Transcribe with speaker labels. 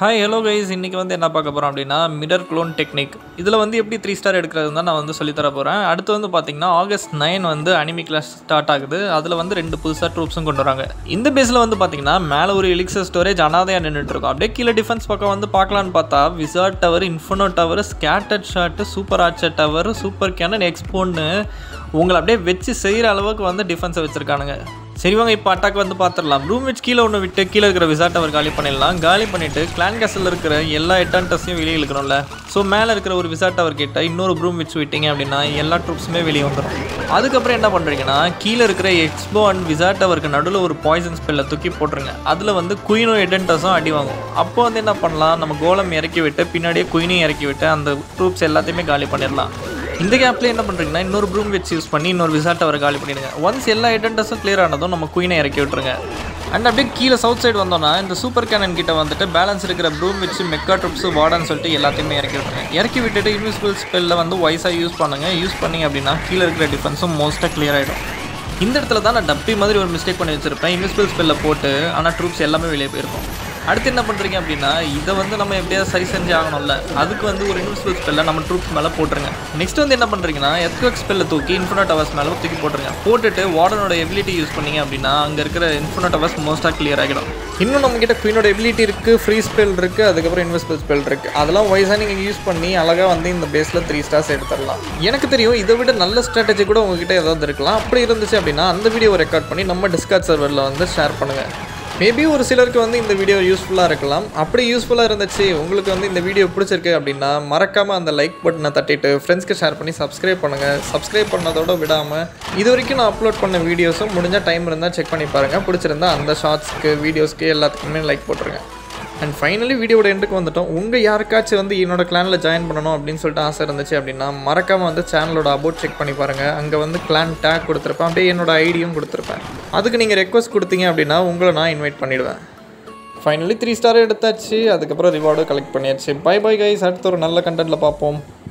Speaker 1: hi hello guys இன்றைக்கி வந்து என்ன பார்க்க போகிறோம் அப்படின்னா மிரர் க்ளோன் டெக்னிக் இதில் வந்து எப்படி த்ரீ ஸ்டார் எடுக்கிறது தான் நான் வந்து சொல்லித்தர போகிறேன் அடுத்து வந்து பார்த்தீங்கன்னா ஆகஸ்ட் நைன் வந்து அனிமி கிளாஸ் ஸ்டார்ட் ஆகுது அதில் வந்து ரெண்டு புதுசாக ட்ரூப்ஸும் கொண்டு வராங்க இந்த பேஸில் வந்து பார்த்தீங்கன்னா மேலே ஒரு எலிக்சர் ஸ்டோரேஜ் அனாதையாக நின்றுட்டு இருக்கும் அப்படியே கீழே டிஃபென்ஸ் பக்கம் வந்து பார்க்கலான்னு பார்த்தா wizard tower inferno tower scattershot super archer tower super cannon எக்ஸ்போன்னு உங்களை அப்படியே வச்சு செய்கிற அளவுக்கு வந்து டிஃபென்ஸை வச்சுருக்கானுங்க சரி வாங்க இப்போ அட்டாக் வந்து பார்த்துடலாம் ரூம் வச்சு கீழே ஒன்று விட்டு கீழே இருக்கிற விசாட் டவர் காலி பண்ணிடலாம் காலி பண்ணிவிட்டு கிளான் கேசலில் இருக்கிற எல்லா எட்டான்டஸையும் வெளியே இழுக்கணும்ல ஸோ மேலே இருக்கிற ஒரு விசாட் டவர் கிட்ட இன்னொரு ப்ரூம் வச்சு விட்டீங்க அப்படின்னா எல்லா ட்ரூப்ஸுமே வெளியே வந்துடும் அதுக்கப்புறம் என்ன பண்ணுறீங்கன்னா கீழே இருக்கிற எக்ஸ்போ அண்ட் விசாட் டவருக்கு நடுவில் ஒரு பாய்சன் ஸ்பெல்லை தூக்கி போட்டுருங்க அதில் வந்து குயினும் எடன்டஸும் அடி வாங்கும் அப்போ வந்து என்ன பண்ணலாம் நம்ம கோலம் இறக்கி விட்டு பின்னாடியே குயினையும் இறக்கி விட்டு அந்த ட்ரூப்ஸ் எல்லாத்தையுமே காலி பண்ணிடலாம் இந்த கேப்ல என்ன பண்ணுறீங்கன்னா இன்னொரு ப்ரூம் வச்சு யூஸ் பண்ணி இன்னொரு விசாட் அவரை காலி பண்ணிடுங்க ஒன்ஸ் எல்லா ஐடென்டஸும் கிளியர் ஆனதும் நம்ம குயினை இறக்கி விட்டுருங்க அண்ட் அப்படியே கீழே சவுத் சைடு வந்தோம்னா இந்த சூப்பர் கேனன் கிட்ட வந்துட்டு பேலன்ஸ் இருக்கிற ப்ரூம் வச்சு மெக்கா ட்ரிப்ஸ் வாடான்னு சொல்லிட்டு எல்லாத்தையுமே இறக்கி விட்டுருங்க இறக்கி விட்டுட்டு இன்விசிபிள் ஸ்பெல்லில் வந்து வைஸாக யூஸ் பண்ணுங்க யூஸ் பண்ணீங்க அப்படின்னா கீழே இருக்கிற டிஃபென்ஸும் மோஸ்ட்டாக கிளியர் ஆகிடும் இந்த இடத்துல தான் நான் டப்பி மாதிரி ஒரு மிஸ்டேக் பண்ணி வச்சிருப்பேன் இன்விசிபிள் ஸ்பெல்ல போட்டு ஆனால் ட்ரூப்ஸ் எல்லாமே வெளியே போயிருக்கும் அடுத்து என்ன பண்ணுறீங்க அப்படின்னா இதை வந்து நம்ம எப்படியாவது சரி செஞ்சு ஆகணும்ல அதுக்கு வந்து ஒரு இன்விசிபிள் ஸ்பெல்லை நம்ம ட்ரூப்ஸ் மேலே போட்டுருங்க நெக்ஸ்ட் வந்து என்ன பண்ணுறீங்கன்னா எர்த்குவேக் ஸ்பெல்லை தூக்கி இன்ஃபினோ டவர்ஸ் மேலே தூக்கி போட்டுருங்க போட்டுட்டு வார்டனோட எபிலிட்டி யூஸ் பண்ணீங்க அப்படின்னா அங்கே இருக்கிற இன்ஃபினோ டவர்ஸ் மோஸ்ட்டாக கிளியர் ஆகிடும் இன்னும் நம்மக்கிட்ட குயினோட எபிலிட்டி இருக்குது ஃப்ரீ ஸ்பெல் இருக்குது அதுக்கப்புறம் இன்விசிபிள் ஸ்பெல் இருக்குது அதெல்லாம் வைஸாக நீங்கள் யூஸ் பண்ணி அழகாக வந்து இந்த பேஸில் த்ரீ ஸ்டார்ஸ் எடுத்துடலாம் எனக்கு தெரியும் இதை விட நல்ல ஸ்ட்ராட்டஜி கூட உங்ககிட்ட ஏதாவது இருக்கலாம் அப்படி இருந்துச்சு அப்படின்னா அந்த வீடியோவை ரெக்கார்ட் பண்ணி நம்ம டிஸ்கார்ட் சர்வரில் வந்து ஷேர் பண்ணுங்கள் மேபி ஒரு சிலருக்கு வந்து இந்த வீடியோ யூஸ்ஃபுல்லாக இருக்கலாம் அப்படி யூஸ்ஃபுல்லாக இருந்துச்சு உங்களுக்கு வந்து இந்த வீடியோ பிடிச்சிருக்கு அப்படின்னா மறக்காமல் அந்த லைக் பட்டனை தட்டிட்டு ஃப்ரெண்ட்ஸ்க்கு ஷேர் பண்ணி சப்ஸ்கிரைப் பண்ணுங்கள் சப்ஸ்கிரைப் பண்ணதோட விடாமல் இது வரைக்கும் நான் அப்லோட் பண்ண வீடியோஸும் முடிஞ்சால் டைம் இருந்தால் செக் பண்ணி பாருங்கள் பிடிச்சிருந்தா அந்த ஷார்ட்ஸ்க்கு வீடியோஸ்க்கு எல்லாத்துக்குமே லைக் போட்டுருங்க அண்ட் ஃபைனலி வீடியோட எண்டுக்கு வந்துட்டோம் உங்கள் யாருக்காச்சும் வந்து என்னோட கிளானில் ஜாயின் பண்ணணும் அப்படின்னு சொல்லிட்டு ஆசை இருந்துச்சு அப்படின்னா மறக்காமல் வந்து சேனலோட அபவுட் செக் பண்ணி பாருங்கள் அங்கே வந்து கிளான் டேக் கொடுத்துருப்பேன் அப்படியே என்னோட ஐடியும் கொடுத்துருப்பேன் அதுக்கு நீங்கள் ரெக்வஸ்ட் கொடுத்தீங்க அப்படின்னா உங்களை நான் இன்வைட் பண்ணிவிடுவேன் ஃபைனலி த்ரீ ஸ்டார் எடுத்தாச்சு அதுக்கப்புறம் ரிவார்டும் கலெக்ட் பண்ணியாச்சு பை பை கைஸ் அடுத்த ஒரு நல்ல கண்டென்ட்டில் பார்ப்போம்